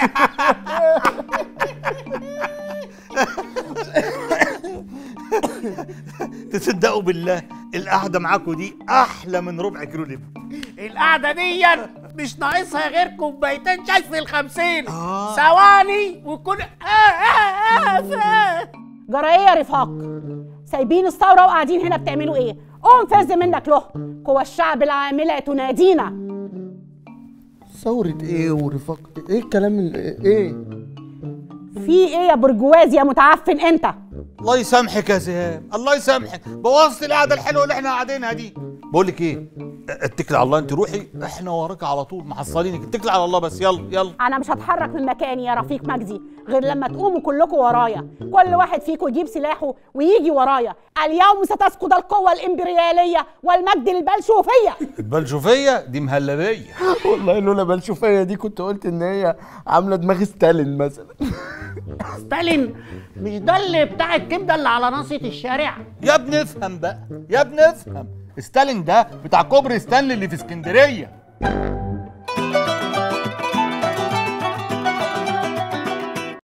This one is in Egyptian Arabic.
تصدقوا بالله القعده معاكم دي احلى من ربع كيلو لب القعده دي مش ناقصها غير كوبايتين شاي في الخمسين آه. ثواني وكل آه آه آه آه. جرى ايه يا رفاق سايبين الثوره وقاعدين هنا بتعملوا ايه قوم فز منك له قوى الشعب العامله تنادينا ثورة ايه ورفاق ايه الكلام ال- ايه في ايه يا برجوازي يا متعفن انت الله يسامحك يا سهام الله يسامحك بوظت القعده الحلوه اللي احنا قاعدينها دي بقول لك ايه اتكل على الله انت روحي احنا وراك على طول محصلينك اتكل على الله بس يلا يلا انا مش هتحرك من مكاني يا رفيق مجدي غير لما تقوموا كلكم ورايا كل واحد فيكم يجيب سلاحه ويجي ورايا اليوم ستسقط القوة الإمبريالية والمجد للبلشوفية البلشوفيه دي مهلبيه والله لولا بلشوفية دي كنت قلت ان هي عاملة دماغ ستالين مثلا ستالين مش ده اللي بتاع الكبده اللي على ناصيه الشارع يا ابني افهم بقى يا ابني افهم ستالين ده بتاع كوبري ستانلي اللي في اسكندريه